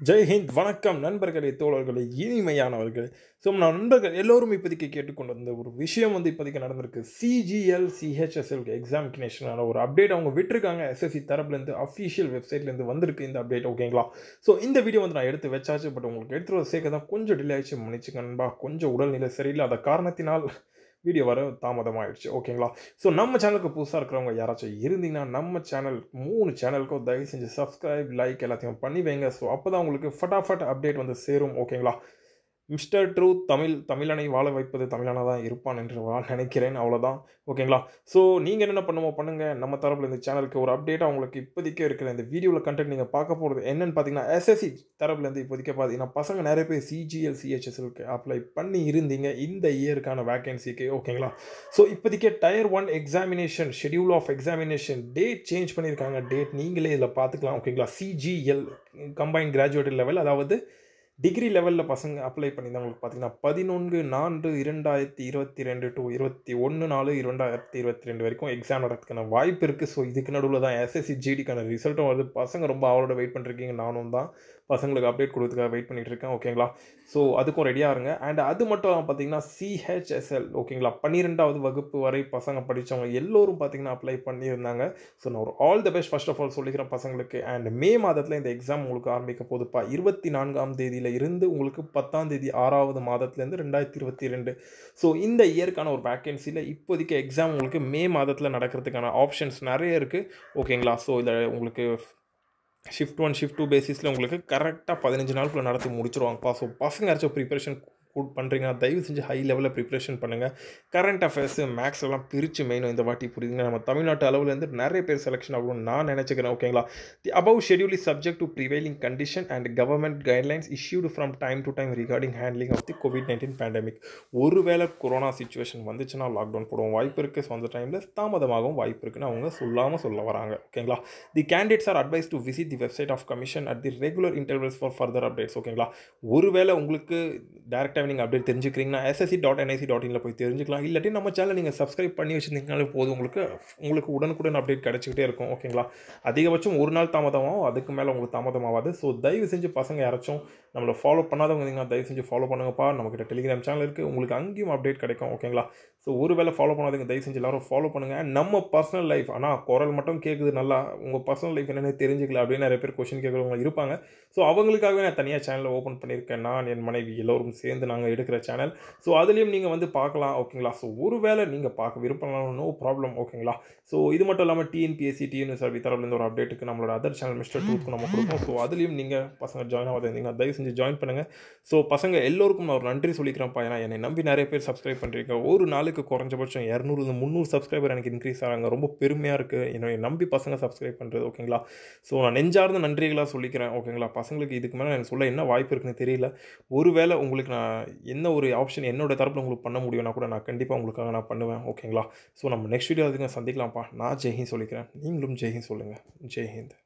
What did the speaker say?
ஜெய் ஹிந்த் வணக்கம் நண்பர்களே தோழர்களே இனிமையானவர்களே ஸோ நான் நண்பர்கள் எல்லோரும் இப்போதைக்கு கேட்டுக்கொண்டு வந்த ஒரு விஷயம் வந்து இப்போதைக்கு நடந்திருக்கு சிஜிஎல் சிஹெச்எஸ்எல் எக்ஸாமினேஷனான ஒரு அப்டேட் அவங்க விட்டுருக்காங்க எஸ்எஸ்சி தரப்புலேருந்து அஃபிஷியல் வெப்சைட்லேருந்து வந்திருக்கு இந்த அப்டேட் ஓகேங்களா ஸோ இந்த வீடியோ வந்து நான் எடுத்து வச்சாச்சு பட் உங்களுக்கு எடுத்துகிட்டு வர சேர்க்க தான் கொஞ்சம் டிலே ஆயிடுச்சு மன்னிச்சுங்க நண்பா கொஞ்சம் உடல்நிலை சரியில்லை அந்த காரணத்தினால் வீடியோ வர தாமதமாகிடுச்சு ஓகேங்களா ஸோ நம்ம சேனலுக்கு புதுசாக இருக்கிறவங்க யாராச்சும் இருந்தீங்கன்னா நம்ம சேனல் மூணு சேனலுக்கும் தயவு செஞ்சு சப்ஸ்கிரைப் லைக் எல்லாத்தையும் பண்ணி வைங்க ஸோ அப்போ தான் உங்களுக்கு ஃபட்டாஃபட் அப்டேட் வந்து சேரும் ஓகேங்களா மிஸ்டர் ட்ரூ தமிழ் தமிழனை வாழ வைப்பது தமிழனாக தான் இருப்பான் என்று நான் நினைக்கிறேன் அவ்வளோதான் ஓகேங்களா ஸோ நீங்கள் என்னென்ன பண்ணுமோ பண்ணுங்கள் நம்ம தரப்பில் இந்த சேனலுக்கு ஒரு அப்டேட்டாக உங்களுக்கு இப்போதைக்கு இருக்கிற இந்த வீடியோவில் கண்டென்ட் நீங்கள் பார்க்க போகிறது என்னென்னு பார்த்தீங்கன்னா எஸ்எஸ்சி தரப்புலேருந்து இப்போதைக்கு பார்த்தீங்கன்னா பசங்க நிறைய பேர் சிஜிஎல் சிஹெச்எஸ்எல்க்கு அப்ளை பண்ணி இருந்தீங்க இந்த இயருக்கான வேகன்சிக்கு ஓகேங்களா ஸோ இப்போதைக்கு tier one examination schedule of examination date change பண்ணியிருக்காங்க டேட் நீங்களே இதில் பார்த்துக்கலாம் ஓகேங்களா சிஜிஎல் கம்பைன் கிராஜுவேட் லெவல் அதாவது டிகிரி லெவலில் பசங்க அப்ளை பண்ணியிருந்தவங்களுக்கு பார்த்தீங்கன்னா பதினொன்று நான்கு இரண்டாயிரத்தி இருபத்தி ரெண்டு டு இருபத்தி ஒன்று நாலு இரண்டாயிரத்தி இருபத்தி ரெண்டு வரைக்கும் எக்ஸாம் நடக்கிறதுக்கான வாய்ப்பு இருக்குது ஸோ இதுக்கு நடுவில் தான் எஸ்எஸ்சி ஜிடிக்கான ரிசல்ட்டும் வருது பசங்க ரொம்ப அவரோட வெயிட் பண்ணிருக்கீங்க நானும் தான் பசங்களுக்கு அப்டேட் கொடுத்துக்காக வெயிட் பண்ணிட்டு இருக்கேன் ஓகேங்களா ஸோ அதுக்கும் ரெடியாக இருங்க அண்ட் அது மட்டும் பார்த்தீங்கன்னா சிஹெச்எஸ்எல் ஓகேங்களா பன்னிரெண்டாவது வகுப்பு வரை பசங்க படித்தவங்க எல்லோரும் பார்த்தீங்கன்னா அப்ளை பண்ணியிருந்தாங்க ஸோ நான் ஒரு all the best first of all சொல்லிக்கிறேன் பசங்களுக்கு அண்ட் மே மாதத்தில் இந்த எக்ஸாம் உங்களுக்கு ஆரம்பிக்க போகுதுப்பா இருபத்தி நான்காம் தேதியில் இருந்து உங்களுக்கு பத்தாம் தேதி ஆறாவது மாதத்துலேருந்து ரெண்டாயிரத்தி இருபத்தி ரெண்டு ஸோ இந்த இயருக்கான ஒரு வேக்கன்சியில் இப்போதைக்கு எக்ஸாம் உங்களுக்கு மே மாதத்தில் நடக்கிறதுக்கான ஆப்ஷன்ஸ் நிறைய இருக்குது ஓகேங்களா ஸோ இதில் உங்களுக்கு ஷிஃப்ட் ஒன் ஷிஃப்ட் டூ பேசிஸில் உங்களுக்கு கரெக்டாக பதினஞ்சு நாளுக்குள்ளே நடத்தி முடிச்சிருவாங்கப்பா ஸோ பசங்க யாராச்சும் ப்ரிப்பரேஷன் பண்ணுறீங்கன்னா தயவு செஞ்சு ஹை லெவலில் ப்ரிப்ரேஷன் பண்ணுங்கள் கரண்ட் அஃபேர்ஸு மேக்ஸ் எல்லாம் பிரித்து மெயினும் இந்த வாட்டி புரியுதுங்க நம்ம தமிழ்நாட்டு அளவுலேருந்து நிறைய பேர் செலெக்ஷன் ஆகணும்னு நான் நினச்சிக்கிறேன் ஓகேங்களா the above schedule is subject to prevailing condition and government guidelines issued from time to time regarding handling of the COVID nineteen pandemic ஒருவேளை கொரோனா சுச்சுவேஷன் வந்துச்சுன்னா லாக்டவுன் போடுவோம் வாய்ப்பு இருக்குது ஸோ அந்த டைமில் தாமதமாகவும் வாய்ப்பு இருக்குன்னு அவங்க சொல்லாமல் சொல்ல வராங்க ஓகேங்களா the candidates are advised to visit the website of commission at the regular intervals for further updates ஓகேங்களா ஒருவேளை உங்களுக்கு டேரெக்டாக நீங்கள் அப்டேட் தெரிஞ்சுக்கிறீங்கன்னா எஸ்எஸ்சி டாட் என்ஐசி டாட் இனில் போய் தெரிஞ்சுக்கலாம் இல்லாட்டி நம்ம சேனல் நீங்கள் சப்ஸ்கிரைப் பண்ணி வச்சுருந்தீங்கனாலே போதும் உங்களுக்கு உங்களுக்கு உடனுக்குடன் அப்டேட் கிடச்சிக்கிட்டே இருக்கும் ஓகேங்களா அதிகபட்சம் ஒரு நாள் தாமதமாகும் அதுக்கு மேலே உங்களுக்கு தாமதமாகாது ஸோ தயவு செஞ்சு பசங்க யாராச்சும் நம்மளை ஃபாலோ பண்ணாதவங்க இருந்தீங்கன்னா தயவு செஞ்சு ஃபாலோ பண்ணுங்கப்பா நம்மக்கிட்ட டெலிகிராம் சேனல் இருக்குது உங்களுக்கு அங்கேயும் அப்டேட் கிடைக்கும் ஓகேங்களா ஸோ ஒரு வேளை ஃபாலோ பண்ணாதீங்க தயவு செஞ்சு எல்லாரும் ஃபாலோ பண்ணுங்கள் நம்ம பர்சனல் லைஃப் ஆனால் குரல் மட்டும் கேட்குது நல்லா உங்கள் பர்சனல் லைஃப் என்னென்னு தெரிஞ்சுக்கல அப்படின்னு நிறைய பேர் கொஷின் கேட்குறவங்க இருப்பாங்க ஸோ அவங்களுக்காகவே நான் தனியாக சேனலில் ஓப்பன் பண்ணியிருக்கேன் நான் என் மனைவி எல்லோரும் சேர்ந்து நாங்கள் எடுக்கிற சேனல் ஸோ அதுலேயும் நீங்கள் வந்து பார்க்கலாம் ஓகேங்களா ஸோ ஒரு வேளை நீங்கள் பார்க்க விருப்பம் நோ ப்ராப்ளம் ஓகேங்களா ஸோ இது மட்டும் இல்லாமல் டிஎன்பிஎஸ்சி டிஎன்எஸ்ஆர்பி தரப்புலேருந்து ஒரு அப்டேட்டுக்கு நம்மளோட அதர் சேனல் மிஸ்டர் டூத்துக்கு நம்ம கொடுப்போம் ஸோ அதுலேயும் நீங்கள் பசங்க ஜாயின் ஆகாத இருந்தீங்கன்னா தயவு செஞ்சு ஜாயின் பண்ணுங்கள் ஸோ பசங்க எல்லோருக்கும் நான் ஒரு நன்றி சொல்லிக்கிறேன்ப்பா ஏன்னா என்னை நம்பி நிறைய பேர் சப்ஸ்கிரைப் பண்ணுறீங்க ஒரு நாளுக்கு குறைஞ்சபட்சம் இரநூறு முந்நூறு சப்ஸ்கிரைபர் எனக்கு இன்க்ரீஸ் ஆகிறாங்க ரொம்ப பெருமையாக இருக்குது என்னை நம்பி பசங்க சப்ஸ்கிரைப் பண்ணுறது ஓகேங்களா ஸோ நான் நெஞ்சார்ந்த நன்றிகளாக சொல்லிக்கிறேன் ஓகேங்களா பசங்களுக்கு இதுக்கு மேலே எனக்கு சொல்ல என்ன வாய்ப்பு இருக்குன்னு தெரியல ஒருவேளை உங்களுக்கு நான் என்ன ஒரு ஆப்ஷன் என்னோட தரப்பில் உங்களுக்கு பண்ண முடியும்னா கூட நான் கண்டிப்பாக உங்களுக்காக நான் பண்ணுவேன் ஓகேங்களா ஸோ நம்ம நெக்ஸ்ட் வீடியோ அதுக்கு சந்திக்கலாம்ப்பா நான் ஜெய்ஹிந்த் சொல்லிக்கிறேன் நீங்களும் ஜெய்ஹிந்த் சொல்லுங்கள் ஜெய்ஹிந்த்